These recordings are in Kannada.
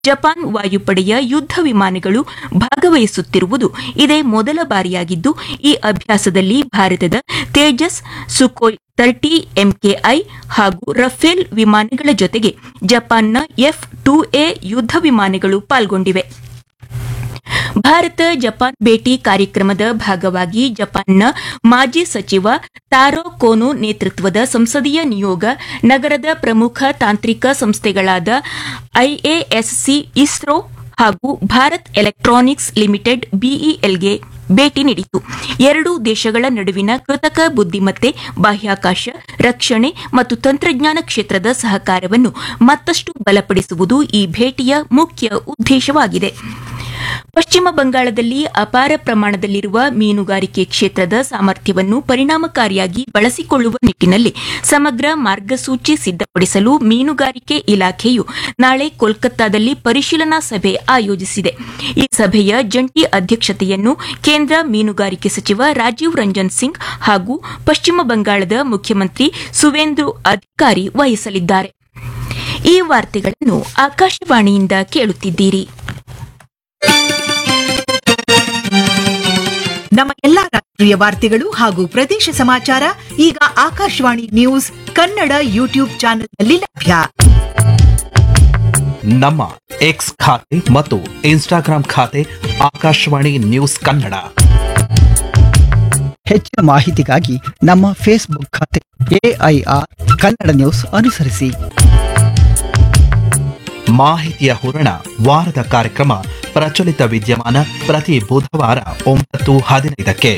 ಜಪಾನ್ ವಾಯುಪಡೆಯ ಯುದ್ಧ ವಿಮಾನಗಳು ಭಾಗವಹಿಸುತ್ತಿರುವುದು ಇದೇ ಮೊದಲ ಬಾರಿಯಾಗಿದ್ದು ಈ ಅಭ್ಯಾಸದಲ್ಲಿ ಭಾರತದ ತೇಜಸ್ ಸುಖೋಯ್ ತರ್ಟಿ ಎಂಕೆಐ ಹಾಗೂ ರಫೇಲ್ ವಿಮಾನಗಳ ಜೊತೆಗೆ ಜಪಾನ್ನ ಎಫ್ ಟೂ ಎ ಯುದ್ಧ ವಿಮಾನಗಳು ಪಾಲ್ಗೊಂಡಿವೆ ಭಾರತ ಜಪಾನ್ ಭೇಟಿ ಕಾರ್ಯಕ್ರಮದ ಭಾಗವಾಗಿ ಜಪಾನ್ನ ಮಾಜಿ ಸಚಿವ ತಾರೋ ಕೋನೋ ನೇತೃತ್ವದ ಸಂಸದೀಯ ನಿಯೋಗ ನಗರದ ಪ್ರಮುಖ ತಾಂತ್ರಿಕ ಸಂಸ್ಥೆಗಳಾದ ಐಎಎಸ್ಸಿ ಇಸ್ರೋ ಹಾಗೂ ಭಾರತ್ ಎಲೆಕ್ಟ್ರಾನಿಕ್ಸ್ ಲಿಮಿಟೆಡ್ ಬಿಇಎಲ್ಗೆ ಭೇಟಿ ನೀಡಿತು ಎರಡೂ ದೇಶಗಳ ನಡುವಿನ ಕೃತಕ ಬುದ್ದಿಮತ್ತೆ ಬಾಹ್ಯಾಕಾಶ ರಕ್ಷಣೆ ಮತ್ತು ತಂತ್ರಜ್ಞಾನ ಕ್ಷೇತ್ರದ ಸಹಕಾರವನ್ನು ಮತ್ತಷ್ಟು ಬಲಪಡಿಸುವುದು ಈ ಭೇಟಿಯ ಮುಖ್ಯ ಉದ್ದೇಶವಾಗಿದೆ ಪಶ್ಚಿಮ ಬಂಗಾಳದಲ್ಲಿ ಅಪಾರ ಪ್ರಮಾಣದಲ್ಲಿರುವ ಮೀನುಗಾರಿಕೆ ಕ್ಷೇತ್ರದ ಸಾಮರ್ಥ್ಯವನ್ನು ಪರಿಣಾಮಕಾರಿಯಾಗಿ ಬಳಸಿಕೊಳ್ಳುವ ನಿಟ್ಟಿನಲ್ಲಿ ಸಮಗ್ರ ಮಾರ್ಗಸೂಚಿ ಸಿದ್ದಪಡಿಸಲು ಮೀನುಗಾರಿಕೆ ಇಲಾಖೆಯು ನಾಳೆ ಕೋಲ್ಕತ್ತಾದಲ್ಲಿ ಪರಿಶೀಲನಾ ಸಭೆ ಆಯೋಜಿಸಿದೆ ಈ ಸಭೆಯ ಜಂಟಿ ಅಧ್ಯಕ್ಷತೆಯನ್ನು ಕೇಂದ್ರ ಮೀನುಗಾರಿಕೆ ಸಚಿವ ರಾಜೀವ್ ರಂಜನ್ ಸಿಂಗ್ ಹಾಗೂ ಪಶ್ಚಿಮ ಬಂಗಾಳದ ಮುಖ್ಯಮಂತ್ರಿ ಸುವೇಂದು ಅಧಿಕಾರಿ ವಹಿಸಲಿದ್ದಾರೆ ಈ ವಾರ್ತೆಗಳನ್ನು ಆಕಾಶವಾಣಿಯಿಂದ ಕೇಳುತ್ತಿದ್ದೀರಿ ನಮ್ಮ ಎಲ್ಲಾ ರಾಷ್ಟ್ರೀಯ ವಾರ್ತೆಗಳು ಹಾಗೂ ಪ್ರದೇಶ ಸಮಾಚಾರ ಈಗ ಆಕಾಶವಾಣಿ ನ್ಯೂಸ್ ಕನ್ನಡ ಯೂಟ್ಯೂಬ್ ಚಾನೆಲ್ನಲ್ಲಿ ಲಭ್ಯ ನಮ್ಮ ಎಕ್ಸ್ ಖಾತೆ ಮತ್ತು ಇನ್ಸ್ಟಾಗ್ರಾಂ ಖಾತೆ ಆಕಾಶವಾಣಿ ನ್ಯೂಸ್ ಕನ್ನಡ ಹೆಚ್ಚಿನ ಮಾಹಿತಿಗಾಗಿ ನಮ್ಮ ಫೇಸ್ಬುಕ್ ಖಾತೆ ಎಐಆರ್ ಕನ್ನಡ ನ್ಯೂಸ್ ಅನುಸರಿಸಿ ಮಾಹಿತಿಯ ಹೂರಣ ವಾರದ ಕಾರ್ಯಕ್ರಮ ಪ್ರಚಲಿತ ವಿದ್ಯಮಾನ ಪ್ರತಿ ಬುಧವಾರ ಒಂಬತ್ತು ಹದಿನೈದಕ್ಕೆ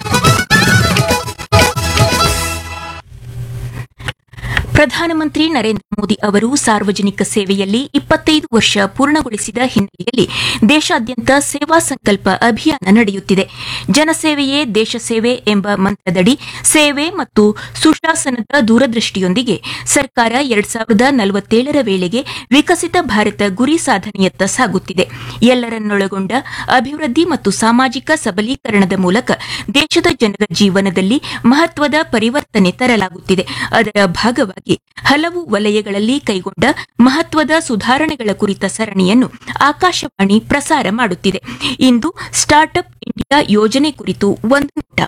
ಪ್ರಧಾನಮಂತ್ರಿ ನರೇಂದ್ರ ಮೋದಿ ಅವರು ಸಾರ್ವಜನಿಕ ಸೇವೆಯಲ್ಲಿ ಇಪ್ಪತ್ತೈದು ವರ್ಷ ಪೂರ್ಣಗೊಳಿಸಿದ ಹಿನ್ನೆಲೆಯಲ್ಲಿ ದೇಶಾದ್ಯಂತ ಸೇವಾ ಸಂಕಲ್ಪ ಅಭಿಯಾನ ನಡೆಯುತ್ತಿದೆ ಜನಸೇವೆಯೇ ದೇಶ ಸೇವೆ ಎಂಬ ಮಂತ್ರದಡಿ ಸೇವೆ ಮತ್ತು ಸುಶಾಸನದ ದೂರದೃಷ್ಟಿಯೊಂದಿಗೆ ಸರ್ಕಾರ ಎರಡ್ ಸಾವಿರದ ನಲವತ್ತೇಳರ ವೇಳೆಗೆ ವಿಕಸಿತ ಭಾರತ ಗುರಿ ಸಾಧನೆಯತ್ತ ಸಾಗುತ್ತಿದೆ ಎಲ್ಲರನ್ನೊಳಗೊಂಡ ಅಭಿವೃದ್ಧಿ ಮತ್ತು ಸಾಮಾಜಿಕ ಸಬಲೀಕರಣದ ಮೂಲಕ ದೇಶದ ಜನರ ಜೀವನದಲ್ಲಿ ಮಹತ್ವದ ಪರಿವರ್ತನೆ ತರಲಾಗುತ್ತಿದೆ ಅದರ ಭಾಗವಾಗಿ ಹಲವು ವಲಯಗಳಲ್ಲಿ ಕೈಗೊಂಡ ಮಹತ್ವದ ಸುಧಾರಣೆಗಳ ಕುರಿತ ಸರಣಿಯನ್ನು ಆಕಾಶವಾಣಿ ಪ್ರಸಾರ ಮಾಡುತ್ತಿದೆ ಇಂದು ಸ್ಟಾರ್ಟ್ಅಪ್ ಇಂಡಿಯಾ ಯೋಜನೆ ಕುರಿತು ಒಂದು ನೋಟ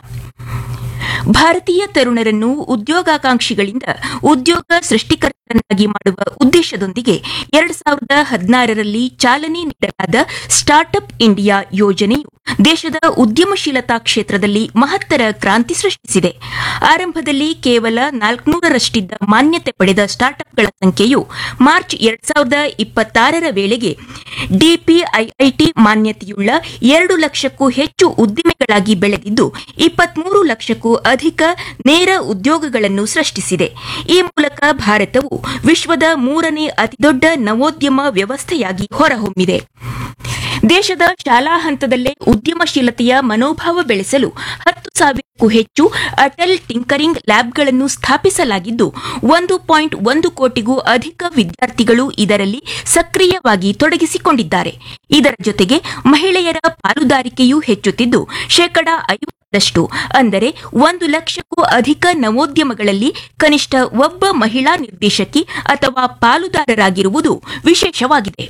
ಭಾರತೀಯ ತರುಣರನ್ನು ಉದ್ಯೋಗಾಕಾಂಕ್ಷಿಗಳಿಂದ ಉದ್ಯೋಗ ಸೃಷ್ಟಿಕರ್ತರನ್ನಾಗಿ ಮಾಡುವ ಉದ್ದೇಶದೊಂದಿಗೆ ಎರಡ್ ಸಾವಿರದ ಹದಿನಾರರಲ್ಲಿ ಚಾಲನೆ ನೀಡಲಾದ ಸ್ಟಾರ್ಟ್ಅಪ್ ಇಂಡಿಯಾ ಯೋಜನೆಯು ದೇಶದ ಉದ್ಯಮಶೀಲತಾ ಕ್ಷೇತ್ರದಲ್ಲಿ ಮಹತ್ತರ ಕ್ರಾಂತಿ ಸೃಷ್ಟಿಸಿದೆ ಆರಂಭದಲ್ಲಿ ಕೇವಲ ನಾಲ್ಕುನೂರರಷ್ಟಿದ್ದ ಮಾನ್ಯತೆ ಪಡೆದ ಸ್ಟಾರ್ಟ್ಅಪ್ಗಳ ಸಂಖ್ಯೆಯು ಮಾರ್ಚ್ ಎರಡ್ ಸಾವಿರದ ಇಪ್ಪತ್ತಾರರ ವೇಳೆಗೆ ಡಿಪಿಐಐಟಿ ಮಾನ್ಯತೆಯುಳ್ಳ ಎರಡು ಲಕ್ಷಕ್ಕೂ ಹೆಚ್ಚು ಉದ್ದಿಮೆಗಳಾಗಿ ಬೆಳೆದಿದ್ದು ಇಪ್ಪತ್ಮೂರು ಲಕ್ಷಕ್ಕೂ ಅಧಿಕ ನೇರ ಉದ್ಯೋಗಗಳನ್ನು ಸೃಷ್ಟಿಸಿದೆ ಈ ಮೂಲಕ ಭಾರತವು ವಿಶ್ವದ ಮೂರನೇ ಅತಿದೊಡ್ಡ ನವೋದ್ಯಮ ವ್ಯವಸ್ಥೆಯಾಗಿ ಹೊರಹೊಮ್ಮಿದೆ ದೇಶದ ಶಾಲಾ ಹಂತದಲ್ಲೇ ಉದ್ಯಮಶೀಲತೆಯ ಮನೋಭಾವ ಬೆಳೆಸಲು ಹತ್ತು ಸಾವಿರಕ್ಕೂ ಹೆಚ್ಚು ಅಟಲ್ ಟಿಂಕರಿಂಗ್ ಲ್ಯಾಬ್ಗಳನ್ನು ಸ್ಥಾಪಿಸಲಾಗಿದ್ದು ಒಂದು ಪಾಯಿಂಟ್ ಒಂದು ಕೋಟಿಗೂ ಅಧಿಕ ವಿದ್ಯಾರ್ಥಿಗಳು ಇದರಲ್ಲಿ ಸಕ್ರಿಯವಾಗಿ ತೊಡಗಿಸಿಕೊಂಡಿದ್ದಾರೆ ಇದರ ಜೊತೆಗೆ ಮಹಿಳೆಯರ ಪಾಲುದಾರಿಕೆಯೂ ಹೆಚ್ಚುತ್ತಿದ್ದು ಶೇಕಡಾ ಐವತ್ತರಷ್ಟು ಅಂದರೆ ಒಂದು ಲಕ್ಷಕ್ಕೂ ಅಧಿಕ ನವೋದ್ಯಮಗಳಲ್ಲಿ ಕನಿಷ್ಠ ಒಬ್ಬ ಮಹಿಳಾ ನಿರ್ದೇಶಕಿ ಅಥವಾ ಪಾಲುದಾರರಾಗಿರುವುದು ವಿಶೇಷವಾಗಿದೆ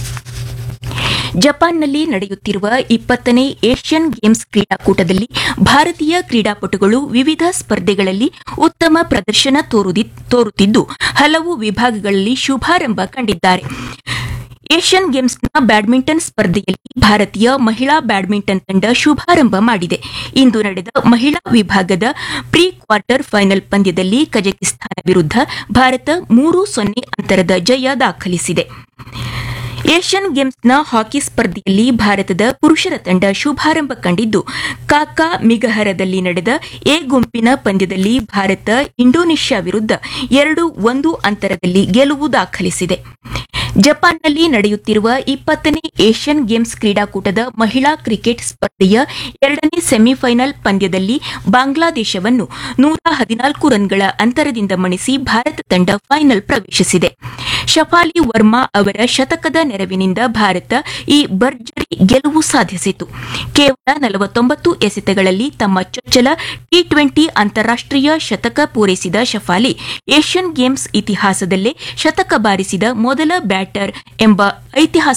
ಜಪಾನ್ನಲ್ಲಿ ನಡೆಯುತ್ತಿರುವ ಇಪ್ಪತ್ತನೇ ಏಷ್ಯನ್ ಗೇಮ್ಸ್ ಕ್ರೀಡಾಕೂಟದಲ್ಲಿ ಭಾರತೀಯ ಕ್ರೀಡಾಪಟುಗಳು ವಿವಿಧ ಸ್ಪರ್ಧೆಗಳಲ್ಲಿ ಉತ್ತಮ ಪ್ರದರ್ಶನ ತೋರುದಿ- ತೋರುತ್ತಿದ್ದು ಹಲವು ವಿಭಾಗಗಳಲ್ಲಿ ಶುಭಾರಂಭ ಕಂಡಿದ್ದಾರೆ ಏಷ್ಯನ್ ಗೇಮ್ಸ್ನ ಬ್ಯಾಡ್ಮಿಂಟನ್ ಸ್ಪರ್ಧೆಯಲ್ಲಿ ಭಾರತೀಯ ಮಹಿಳಾ ಬ್ಯಾಡ್ಮಿಂಟನ್ ತಂಡ ಶುಭಾರಂಭ ಮಾಡಿದೆ ಇಂದು ನಡೆದ ಮಹಿಳಾ ವಿಭಾಗದ ಪ್ರೀ ಕ್ವಾರ್ಟರ್ ಫೈನಲ್ ಪಂದ್ಯದಲ್ಲಿ ಕಜಕಿಸ್ತಾನ ವಿರುದ್ಧ ಭಾರತ ಮೂರು ಸೊನ್ನೆ ಅಂತರದ ಜಯ ದಾಖಲಿಸಿದೆ ಏಷ್ಯನ್ ಗೇಮ್ಸ್ನ ಹಾಕಿ ಸ್ಪರ್ಧೆಯಲ್ಲಿ ಭಾರತದ ಪುರುಷರ ತಂಡ ಶುಭಾರಂಭ ಕಂಡಿದ್ದು ಕಾಕಾ ಮಿಗಹರದಲ್ಲಿ ನಡೆದ ಎ ಗುಂಪಿನ ಪಂದ್ಯದಲ್ಲಿ ಭಾರತ ಇಂಡೋನೇಷ್ಯಾ ವಿರುದ್ಧ ಎರಡು ಒಂದು ಅಂತರದಲ್ಲಿ ಗೆಲುವು ದಾಖಲಿಸಿದೆ ಜಪಾನ್ನಲ್ಲಿ ನಡೆಯುತ್ತಿರುವ ಇಪ್ಪತ್ತನೇ ಏಷ್ಯನ್ ಗೇಮ್ಸ್ ಕ್ರೀಡಾಕೂಟದ ಮಹಿಳಾ ಕ್ರಿಕೆಟ್ ಸ್ಪರ್ಧೆಯ ಎರಡನೇ ಸೆಮಿಫೈನಲ್ ಪಂದ್ಯದಲ್ಲಿ ಬಾಂಗ್ಲಾದೇಶವನ್ನು ನೂರ ಹದಿನಾಲ್ಕು ರನ್ಗಳ ಅಂತರದಿಂದ ಮಣಿಸಿ ಭಾರತ ತಂಡ ಫೈನಲ್ ಪ್ರವೇಶಿಸಿದೆ ಶಫಾಲಿ ವರ್ಮಾ ಅವರ ಶತಕದ ನೆರವಿನಿಂದ ಭಾರತ ಈ ಭರ್ಜರಿ ಗೆಲುವು ಸಾಧಿಸಿತು ಕೇವಲ ನಲವತ್ತೊಂಬತ್ತು ಎಸೆತಗಳಲ್ಲಿ ತಮ್ಮ ಚೊಚ್ಚಲ ಟಿ ಟ್ವೆಂಟಿ ಅಂತಾರಾಷ್ಟೀಯ ಶತಕ ಪೂರೈಸಿದ ಶಫಾಲಿ ಏಷ್ಯನ್ ಗೇಮ್ಸ್ ಇತಿಹಾಸದಲ್ಲೇ ಶತಕ ಬಾರಿಸಿದ ಮೊದಲ ಬ್ಯಾಟರ್ ಎಂಬ ಐತಿಹಾಸಿಕ